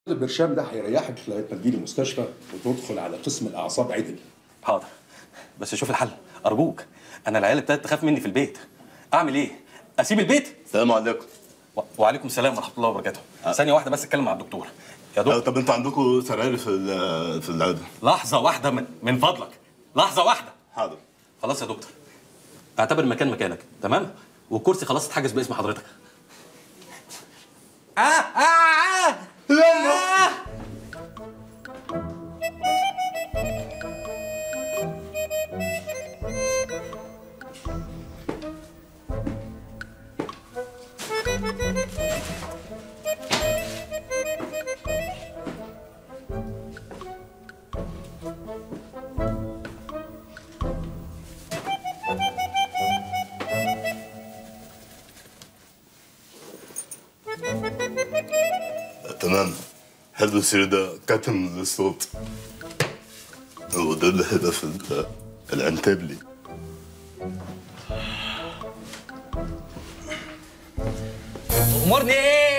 البرشام ده هيريحك لغايه ما تجيلي المستشفى وتدخل على قسم الاعصاب عدل حاضر بس شوف الحل ارجوك انا العيال ابتدت تخاف مني في البيت اعمل ايه اسيب البيت السلام عليكم و... وعليكم السلام ورحمه الله وبركاته ثانيه واحده بس اتكلم مع الدكتور يا آه، دكتور طب انتوا عندكم سراير في ال- في العياده لحظه واحده من, من فضلك لحظه واحده حاضر خلاص يا دكتور اعتبر المكان مكانك تمام والكرسي خلاص اتحجز باسم حضرتك آه آه آه آه تمام حلو السير ده كتم الصوت وده اللي هيبقى في ال- العنتبلي امرني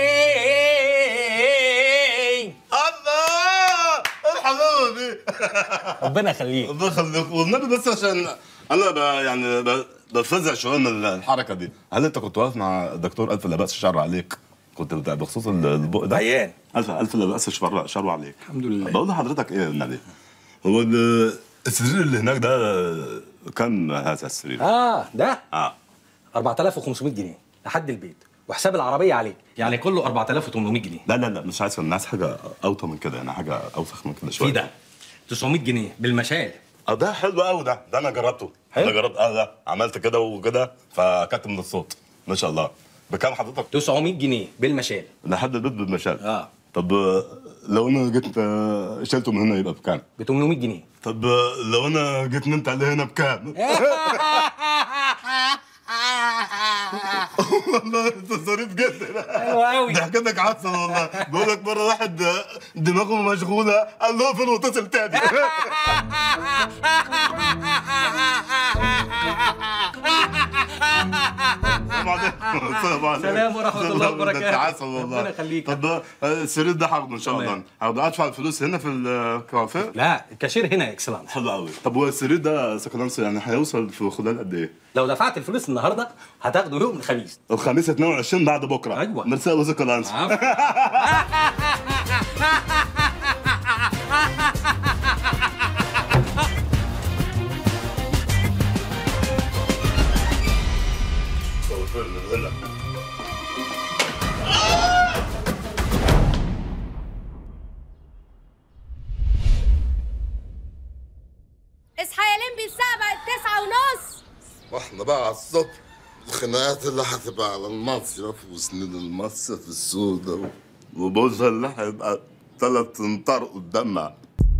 الله الحلاوه دي ربنا يخليك الله يخليك والنبي بس عشان انا ب يعني ب- بتفزع شويه من الحركه دي هل انت كنت واقف مع الدكتور الف لا باس شر عليك كنت بتاع بخصوص البق ده عيان الف الف لا باس شر شر عليك الحمد لله. بقول لحضرتك ايه النبي هو ال- السرير اللي هناك ده كم هذا السرير؟ اه ده اه 4500 جنيه لحد البيت وحساب العربيه عليك يعني كله 4800 جنيه لا لا لا مش عايز الناس حاجه اوطى من كده يعني حاجه اوسخ من كده شويه في ده 900 جنيه بالمشال اه ده حلو قوي ده ده انا جربته حلو؟ انا جربت اه ده عملت كده وكده فكتم من الصوت ما شاء الله بكام حضرتك 900 جنيه بالمشال لحد البيت بالمشال اه طب آه، لو انا جيت آه، شلته من هنا يبقى بكام ب 800 جنيه طب آه، لو انا جيت نمت عليه هنا بكام والله انت ظريف جدا حلو قوي ضحكتك عسل والله بقول لك مره واحد آه، دماغه مشغوله قال له فين واتصل تاني السلام عليكم السلام عليكم سلام ورحمة الله وبركاته. ده انت عسل والله ربنا يخليك. طب آه، السرير ده هاخده ان شاء تمام. الله هاخده ادفع الفلوس هنا في الكافيه لا الكاشير هنا اكسلانس حلو قوي طب هو السرير ده سكنانس يعني هيوصل في خلال قد ايه؟ لو دفعت الفلوس النهارده هتاخده يوم الخميس الخميس 22 بعد بكره أيوة. ميرسي يا سكنانس عفوا. اصحى يا لمبي الساعة بقت تسعة ونص واحنا بقى على الصبح الخناقات اللي هتبقى على المصيف وسنين المصيف السوداء وبوزها اللي هيبقى ثلاث امتار قدامنا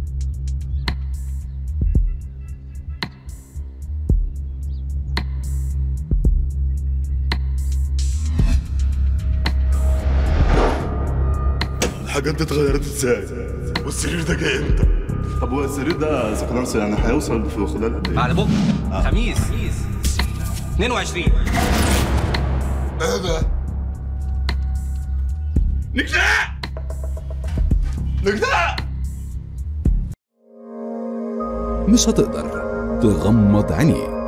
الحاجات دي اتغيرت ازاي؟ والسرير ده جاي امتى؟ طب هو السرير ده سكنانس يعني هيوصل في خلال قد ايه؟ بعد بكره خميس 22 ايه ده؟ نجلاء نجلاء مش هتقدر تغمض عينيك